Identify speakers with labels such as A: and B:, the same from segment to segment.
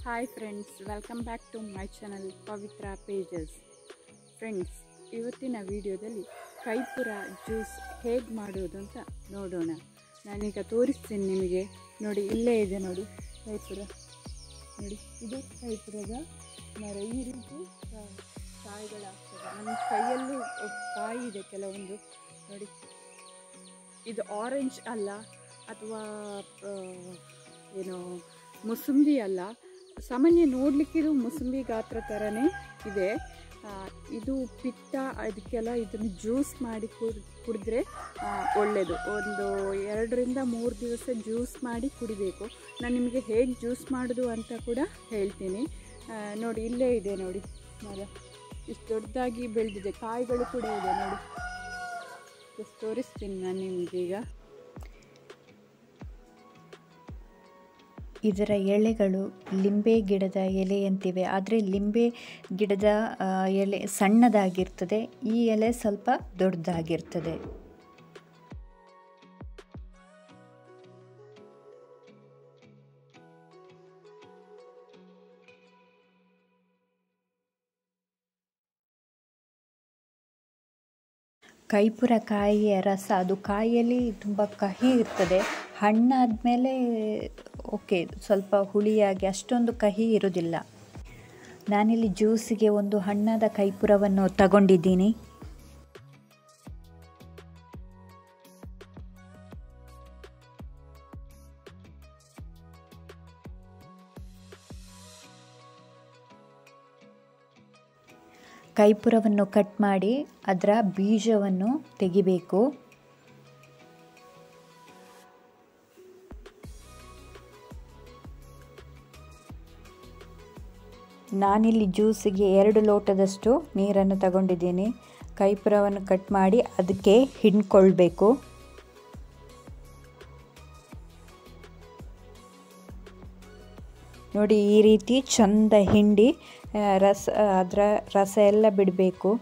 A: hi friends welcome back to my channel Pavitra pages friends ಇವತ್ತಿನ ವಿಡಿಯೋದಲ್ಲಿ ಕೈಪುರ juice ಹೇಗೆ ಮಾಡೋದು ಅಂತ ನೋಡೋಣ ನಾನೀಗ ತೋರಿಸ್ತೀನಿ ನಿಮಗೆ ನೋಡಿ ಇಲ್ಲೇ ಇದೆ ನೋಡಿ ಕೈಪುರ ನೋಡಿ ಇದು ಕೈಪುರದ ಮರ ಈ ರೀತಿ ಆ, ಕಾಯಿಗಳಾಗ್ತದೆ ನನ್ನ ಕೈಯಲ್ಲೂ ಆ, ಕಾಯಿ ಇದೆ ಕೆಲವೊಂದು ನೋಡಿ ಇದು ಆರೆಂಜ್ ಅಲ್ಲ ಅಥವಾ ಆ, ಏನು ಮುಸುಂಬಿ ಅಲ್ಲ ಸಾಮಾನ್ಯ ನೋಡಲಿಕ್ಕೆ ಇದು ಮುಸುಂಬಿ ಗಾತ್ರ ಥರನೇ ಇದೆ ಆ, ಇದು ಪಿತ್ತ ಅದಕ್ಕೆಲ್ಲ ಇದನ್ನು ಜ್ಯೂಸ್ ಮಾಡಿ ಕುಡ್ ಕುಡಿದ್ರೆ ಆ, ಒಳ್ಳೆಯದು ಒಂದು ಎರಡರಿಂದ ಮೂರು ದಿವಸ ಜ್ಯೂಸ್ ಮಾಡಿ ಕುಡಿಬೇಕು ನಾನು ನಿಮಗೆ ಹೇಗೆ ಜ್ಯೂಸ್ ಮಾಡೋದು ಅಂತ ಕೂಡ ಹೇಳ್ತೀನಿ ಆ, ನೋಡಿ ಇಲ್ಲೇ ಇದೆ ನೋಡಿ ಮರ ಇಷ್ಟು ದೊಡ್ಡದಾಗಿ ಬೆಳೆದಿದೆ ಕಾಯಿಗಳು ಕೂಡ ಇದೆ ನೋಡಿ ಜಸ್ಟ್ ತೋರಿಸ್ತೀನಿ ನಾನು ನಿಮಗೀಗ
B: ಇದರ ಎಲೆಗಳು ಲಿಂಬೆ ಗಿಡದ ಎಲೆಯಂತಿವೆ ಆದರೆ ಲಿಂಬೆ ಗಿಡದ ಆ, ಎಲೆ ಸಣ್ಣದಾಗಿರ್ತದೆ ಈ ಎಲೆ ಸ್ವಲ್ಪ ದೊಡ್ಡದಾಗಿರ್ತದೆ ಕೈಪುರ ಕಾಯಿಯ ರಸ ಅದು ಕಾಯಿಯಲ್ಲಿ ತುಂಬ ಕಹಿ ಇರ್ತದೆ ಹಣ್ಣಾದಮೇಲೆ ಓಕೆ ಸ್ವಲ್ಪ ಹುಳಿಯಾಗಿ ಅಷ್ಟೊಂದು ಕಹಿ ಇರೋದಿಲ್ಲ ನಾನಿಲ್ಲಿ ಜ್ಯೂಸಿಗೆ ಒಂದು ಹಣ್ಣಾದ ಕೈಪುರವನ್ನು ತಗೊಂಡಿದ್ದೀನಿ ಕೈಪುರವನ್ನು ಕಟ್ ಮಾಡಿ ಅದರ ಬೀಜವನ್ನು ತೆಗಿಬೇಕು ನಾನಿಲ್ಲಿ ಜ್ಯೂಸಿಗೆ ಎರಡು ಲೋಟದಷ್ಟು ನೀರನ್ನು ತಗೊಂಡಿದ್ದೀನಿ ಕೈಪುರವನ್ನು ಕಟ್ ಮಾಡಿ ಅದಕ್ಕೆ ಹಿಂಡ್ಕೊಳ್ಬೇಕು ನೋಡಿ ಈ ರೀತಿ ಚಂದ ಹಿಂಡಿ ಆ, ರಸ ಅದರ ರಸ ಎಲ್ಲ ಬಿಡಬೇಕು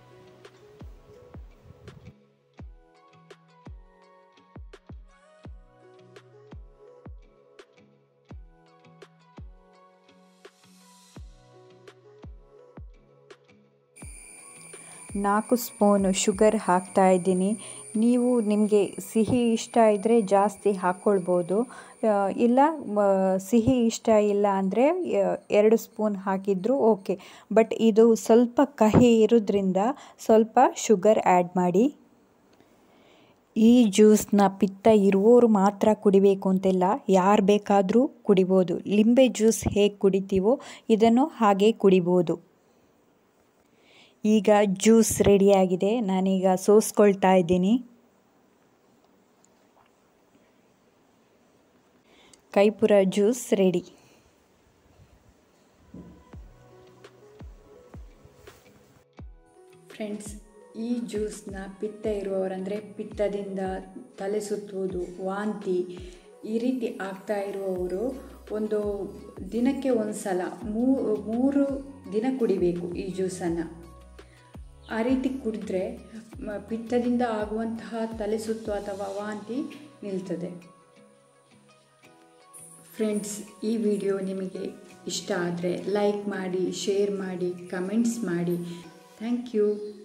B: ನಾಲ್ಕು ಸ್ಪೂನು ಶುಗರ್ ಹಾಕ್ತಾ ಇದ್ದೀನಿ ನೀವು ನಿಮಗೆ ಸಿಹಿ ಇಷ್ಟ ಇದ್ದರೆ ಜಾಸ್ತಿ ಹಾಕ್ಕೊಳ್ಬೋದು ಆ, ಇಲ್ಲ ಮ, ಸಿಹಿ ಇಷ್ಟ ಇಲ್ಲ ಅಂದರೆ ಎರಡು ಸ್ಪೂನ್ ಹಾಕಿದರೂ ಓಕೆ ಬಟ್ ಇದು ಸ್ವಲ್ಪ ಕಹಿ ಇರೋದ್ರಿಂದ ಸ್ವಲ್ಪ ಶುಗರ್ ಆ್ಯಡ್ ಮಾಡಿ ಈ ಜ್ಯೂಸ್ನ ಪಿತ್ತ ಇರುವವರು ಮಾತ್ರ ಕುಡಿಬೇಕು ಅಂತಿಲ್ಲ ಯಾರು ಬೇಕಾದರೂ ಕುಡಿಬೋದು ಲಿಂಬೆ ಜ್ಯೂಸ್ ಹೇಗೆ ಕುಡಿತೀವೋ ಇದನ್ನು ಹಾಗೆ ಕುಡಿಬೋದು ಈಗ ಜ್ಯೂಸ್ ರೆಡಿಯಾಗಿದೆ ನಾನೀಗ ಸೋಸ್ಕೊಳ್ತಾ ಇದ್ದೀನಿ ಕೈಪುರ ಜ್ಯೂಸ್ ರೆಡಿ
A: ಫ್ರೆಂಡ್ಸ್ ಈ ಜ್ಯೂಸ್ನ ಪಿತ್ತ ಇರುವವರಂದರೆ ಪಿತ್ತದಿಂದ ತಲೆ ಸುತ್ತುವುದು ವಾಂತಿ ಈ ರೀತಿ ಆಗ್ತಾ ಇರುವವರು ಒಂದು ದಿನಕ್ಕೆ ಒಂದು ಸಲ ಮೂರು ದಿನ ಕುಡಿಬೇಕು ಈ ಜ್ಯೂಸನ್ನು ಆ ರೀತಿ ಕುಡಿದ್ರೆ ಮ- ಪಿತ್ತದಿಂದ ಆಗುವಂತಹ ತಲೆ ಸುತ್ತು ಅಥವಾ ವಾಂತಿ ನಿಲ್ತದೆ ಫ್ರೆಂಡ್ಸ್ ಈ ವಿಡಿಯೋ ನಿಮಗೆ ಇಷ್ಟ ಆದರೆ ಲೈಕ್ ಮಾಡಿ ಶೇರ್ ಮಾಡಿ ಕಮೆಂಟ್ಸ್ ಮಾಡಿ ಥ್ಯಾಂಕ್ ಯು